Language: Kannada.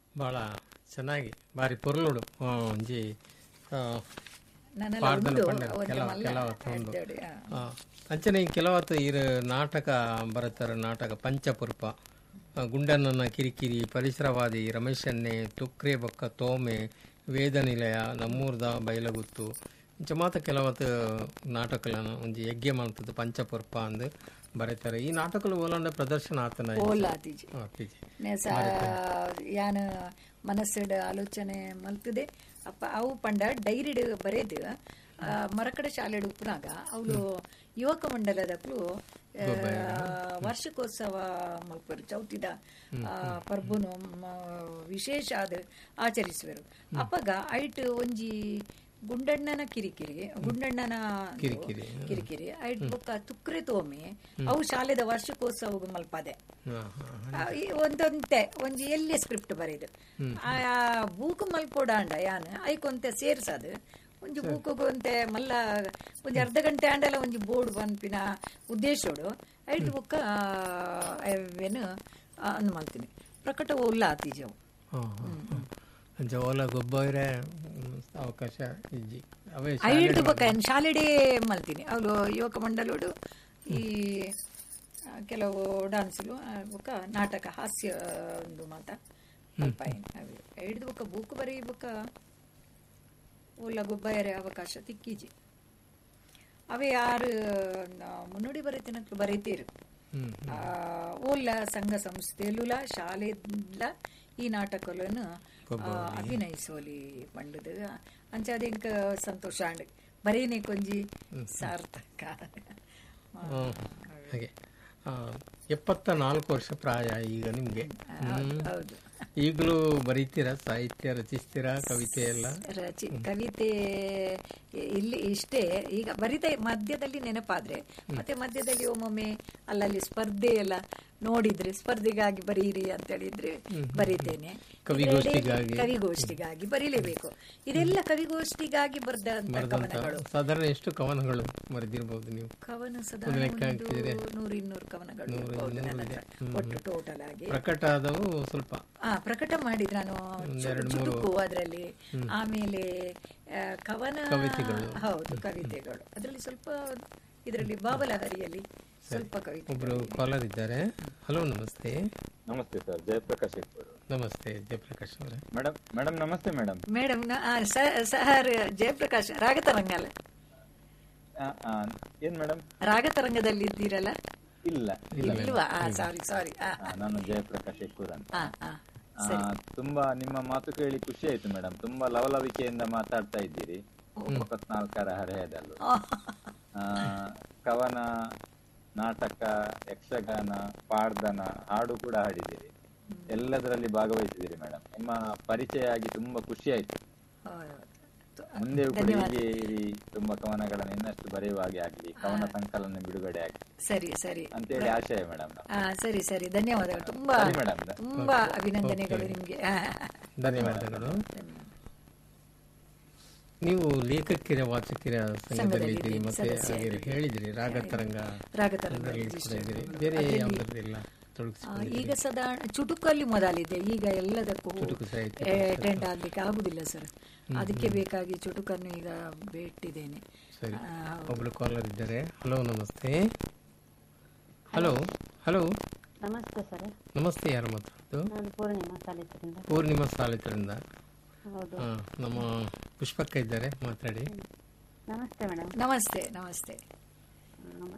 ಭಾಳ ಚೆನ್ನಾಗಿ ಬಾರಿ ಪೊರ್ಲುಡು ಆ, ಒಂಜಿ ಆ, ನನ್ನೆಲ್ಲ ಪಾಡ್ದನ ಉಂಡು, ಪಂಡ ಒಂದೇ ಕೆಲವ ಮಲ್ಲ ಕೆಲವತ್ತು ಒಂದು ಎಡ್ಡೆಡೆ, ಆ. ಆ, ಅಂಚನೆ ಕೆಲವತ್ತು ಇರು ನಾಟಕ ಬರುತ್ತಾರೆ ನಾಟಕ ಪಂಚಪುರ್ಪ ಆ, ಗುಂಡಣ್ಣನ ಕಿರಿಕಿರಿ ಪರಿಸರವಾದಿ ರಮೇಶನ್ನೆ ತುಕ್ರೆ ಬೊಕ್ಕ ತೋಮೆ ವೇದ ನಿಲಯ ನಮ್ಮೂರ್ದ ಬೈಲಗುತ್ತು ಇಂಚ ಮಾತ ಕೆಲವತ್ತು ನಾಟಕಗಳನ್ನು ಒಂಜಿ ಯಜ್ಞ ಮಾಡ್ತದ್ದು ಪಂಚಪುರ್ಪ ಅಂದು ಬರೀತಾರೆ ಈ ನಾಟಕಗಳು ಓಲಾಂಡ ಪ್ರದರ್ಶನ ಆತನ ಓಲ್ ಆತಿಜಿ ಆತಿಜಿ ನೆ ಸ ಯಾನ ಮನಸ್ಸಿಡ ಆಲೋಚನೆ ಮಲ್ತದೆ ಅಪ್ಪ ಅವು ಪಂಡ ಡೈರಿಡ್ ಬರೆದು ಆ, ಮರಕಡ ಶಾಲೆಡ್ ಉಪ್ಪುನಾಗ ಅವಳು ಯುವಕ ಮಂಡಲದಕ್ಕೂ ವಾರ್ಷಿಕೋತ್ಸವ ಮಲ್ಪರು ಚೌತಿದ ಆ, ಪರ್ಬುನು ಮ, ವಿಶೇಷ ಆದ ಆಚರಿಸುವರು ಅಪ್ಪಗ ಐಟ್ ಒಂಜಿ ಗುಂಡಣ್ಣನ ಕಿರಿಕಿರಿ ಗುಂಡಣ್ಣನ ಕಿರಿಕಿರಿ, ಕಿರಿಕಿರಿ ಐಟ್ ಬೊಕ್ಕ ತುಕ್ರೆ ತೋಮೆ ಅವು ಶಾಲೆದ ವಾರ್ಷಿಕೋತ್ಸವ ಮಲ್ಪದೆ ಹಾಂ ಹಾಂ ಆ, ಈ ಒಂದೊಂತೆ ಒಂಜಿ ಎಲ್ಲಿ ಸ್ಕ್ರಿಪ್ಟ್ ಬರೀದು ಆ ಬೂಕ್ ಮಲ್ಪೋಡಾಂಡ ಯಾನ್ ಐಕೊಂತೆ ಸೇರ್ಸದು ಒಂಜಿ ಬೂಕುಗೊಂತೆ ಮಲ್ಲ ಒಂಜಿ ಅರ್ಧ ಗಂಟೆ ಆಂಡಲ ಒಂಜಿ ಬೋರ್ಡ್ ಪನ್ಪಿನ ಉದ್ದೇಶೋಡು ಐಟ್ ಬುಕ್ಕ ಅವೇನು ಅಂದ್ ಮಲ್ತೀನಿ ಪ್ರಕಟ ಉಲ್ಲ ಆತಿಜವು ಅಂಚ ಓಲ ಗೊಬ್ಬರ ಅವಕಾಶ ಇಜ್ಜಿ ಅವೇ ಐದು ಬೊಕ್ಕ ಏನ್ ಶಾಲೆಡೇ ಮಲ್ತೀನಿ ಅವಳು ಯುವಕ ಮಂಡಲೋಡು ಈ ಆ, ಕೆಲವು ಡಾನ್ಸ್ಲು ಬೊಕ್ಕ ನಾಟಕ ಹಾಸ್ಯ ಒಂದು ಮಾತ ಅಲ್ಪ ಹಿಡಿದು ಬೊಕ್ಕ ಬುಕ್ ಬರೀ ಬೊಕ್ಕ ಉಲ್ಲ ಗೊಬ್ಬರ ಅವಕಾಶ ತಿಕ್ಕೀಜಿ ಅವೇ ಯಾರು ನಾ- ಮುನ್ನುಡಿ ಬರೀತಿನಕ್ಲು ಬರೀತೀರು ಹ್ಮ್ ಆ, ಓಲ್ಲ ಸಂಘ ಸಂಸ್ಥೆಲುಲ ಶಾಲೆಲ ಈ ನಾಟಕಗಳನ್ನು ಅಭಿನಯಿಸೋಲಿ ಪಂಡದು ಅಂಚಾದ ಇಂಕ ಸಂತೋಷ ಅಂಡ್ ಬರೀನೆ ಕೊಂಜಿ ಸಾರ್ಥಕ ಹ್ಮ್. ಹಾಗೆ ಆ, ಎಪ್ಪತ್ತ ನಾಲ್ಕು ವರ್ಷ ಪ್ರಾಯ ಈಗ ನಿಮ್ಗೆ ಹೌದು ಈಗಲೂ ಬರೀತೀರಾ ಸಾಹಿತ್ಯ ರಚಿಸ್ತೀರಾ ಕವಿತೆ ಎಲ್ಲ ರಚಿ ಕವಿತೆ ಇಲ್ಲಿ ಇಷ್ಟೇ ಈಗ ಬರಿತಾ ಮಧ್ಯದಲ್ಲಿ ನೆನಪಾದ್ರೆ ಮತ್ತೆ ಮಧ್ಯದಲ್ಲಿ ಒಮ್ಮೊಮ್ಮೆ ಅಲ್ಲಲ್ಲಿ ಸ್ಪರ್ಧೆ ಎಲ್ಲ ನೋಡಿದ್ರೆ ಸ್ಪರ್ಧೆಗಾಗಿ ಬರೀರಿ ಅಂತ ಹೇಳಿದ್ರೆ ಬರೀತೇನೆ ಕವಿಗೋಷ್ಠಿಗಾಗಿ. ಕವಿಗೋಷ್ಠಿಗಾಗಿ ಬರೀಲೇಬೇಕು ಇದೆಲ್ಲ ಕವಿಗೋಷ್ಠಿಗಾಗಿ ಬರೆದ ಬರೆದಂತ ಕವನಗಳು ಸಾಧಾರಣ ಎಷ್ಟು ಕವನಗಳು ಬರೆದಿರ್ಬೋದು ನೀವು ಕವನ ಸದಾ ಲೆಕ್ಕ ಹಾಕಿದ್ರೆ? ನೂರು ಇನ್ನೂರು ಕವನಗಳು ಇರ್ಬೋದು ನನ್ನ ಹತ್ರ. ಒಟ್ಟು ಟೋಟಲ್ ಆಗಿ ಪ್ರಕಟ ಆದವು ಸ್ವಲ್ಪ ಆ ಪ್ರಕಟ ಮಾಡಿದ್ ನಾನು ಚು- ಚುಟುಕು ಅದರಲ್ಲಿ ಆಮೇಲೆ ಆ, ಕವನ ಹೌದು ಕವಿತೆಗಳು ಅದರಲ್ಲಿ ಸ್ವಲ್ಪ ಇದರಲ್ಲಿ ಬಾಬಲಹರಿಯಲ್ಲಿ ಸ್ವಲ್ಪ ಕವಿತೆ ಒಬ್ರು ಕಾಲರ್ ಇದ್ದಾರೆ ಹಲೋ ನಮಸ್ತೆ ನಮಸ್ತೆ ಸರ್ ಜಯಪ್ರಕಾಶ್ ಎಕ್ಕೂರು ನಮಸ್ತೆ ಜಯಪ್ರಕಾಶ್ ಅವರೇ ಮೇಡಮ್ ಮೇಡಮ್ ನಮಸ್ತೆ ಮೇಡಮ್ ಮೇಡಮ್ ಸರ್ ಜಯಪ್ರಕಾಶ್ ರಾಗತರಂಗಲ್ಲ ಆ, ಆ, ಏನ್ ಮೇಡಮ್ ರಾಗತರಂಗದಲ್ಲಿ ಇದ್ದೀರಲ್ಲ ಇಲ್ಲ ಇಲ್ವಾ ಸಾರಿ ಸಾರಿ ಆ, ನಾನು ಜಯಪ್ರಕಾಶ್ ಎಕ್ಕೂರ್ ಅಂತ ಹಾ ಹಾ ಆ, ತುಂಬಾ ನಿಮ್ಮ ಮಾತು ಕೇಳಿ ಖುಷಿ ಆಯ್ತು ಮೇಡಮ್ ತುಂಬಾ ಲವಲವಿಕೆಯಿಂದ ಮಾತಾಡ್ತಾ ಇದ್ದೀರಿ ಇಪ್ಪತ್ನಾಲ್ಕರ ಹರೆಯದಲ್ಲೂ ಆ, ಕವನ ನಾಟಕ ಯಕ್ಷಗಾನ ಪಾಡ್ದನ ಹಾಡು ಕೂಡ ಹಾಡಿದ್ದೀರಿ ಎಲ್ಲದರಲ್ಲಿ ಭಾಗವಹಿಸಿದ್ದೀರಿ ಮೇಡಮ್ ನಿಮ್ಮ ಪರಿಚಯ ಆಗಿ ತುಂಬಾ ಖುಷಿ ಆಯ್ತು ಮುಂದೆಯೂ ಕೂಡ ಹೀಗೆ ಇರಿ ತುಂಬಾ ಕವನಗಳನ್ನು ಇನ್ನಷ್ಟು ಬರೆಯುವ ಹಾಗೆ ಆಗ್ಲಿ ಕವನ ಸಂಕಲನ ಬಿಡುಗಡೆ ಆಗ್ಲಿ ಸರಿ ಸರಿ ಅಂತೇಳಿ ಆಶಯ ಮೇಡಮ್ ಆ ಸರಿ ಸರಿ ಧನ್ಯವಾದಗಳು ತುಂಬಾ ಸರಿ ಮೇಡಮ್ ತುಂಬಾ ಅಭಿನಂದನೆಗಳು ನಿಮ್ಗೆ ಆ, ಧನ್ಯವಾದಗಳು ನೀವು ಲೇಖಕಿರ ವಾಚಕಿರ ಸಂಘದಲ್ಲಿ ಇದ್ದೀರಿ ಮತ್ತೆ ಹಾಗೆ ಹೇಳಿದ್ರಿ ರಾಗತರಂಗ ರಾಗತರಂಗ ಕೂಡ ಇದ್ದೀರಿ ಬೇರೆ ಯಾವುದರಲ್ಲಿಲ್ಲ ತೊಡಗಿಸಿ ಆ, ಈಗ ಸದಾ ಚುಟುಕಲ್ಲಿ ಮೊದಲಿದೆ ಈಗ ಎಲ್ಲದಕ್ಕೂ ಚುಟುಕು ಸಾಹಿತ್ಯ ಅಟೆಂಡ್ ಆಗ್ಲಿಕ್ಕೆ ಆಗುದಿಲ್ಲ ಸರ್ ಅದಕ್ಕೆ ಬೇಕಾಗಿ ಚುಟುಕನ್ನು ಈಗ ಬಿಟ್ಟಿದ್ದೇನೆ ಸರಿ ಆ, ಒಬ್ರು ಕಾಲರ್ ಇದ್ದಾರೆ ಹಲೋ ನಮಸ್ತೆ ಹಲೋ ಹಲೋ ನಮಸ್ತೆ ಸರ್ ನಮಸ್ತೆ ಯಾರು ಮಾತಾಡೋದು ನಾನು ಪೂರ್ಣಿಮಾ ಸಾಲಿತ್ರಿಂದ ಪೂರ್ಣಿಮಾ ಸಾಲಿತರಿಂದ ಹೌದು ಹಾ ನಮ್ಮ ಪುಷ್ಪಕ್ಕ ಇದ್ದಾರೆ ಮಾತಾಡಿ ನಮಸ್ತೆ ಮೇಡಮ್ ನಮಸ್ತೆ ನಮಸ್ತೆ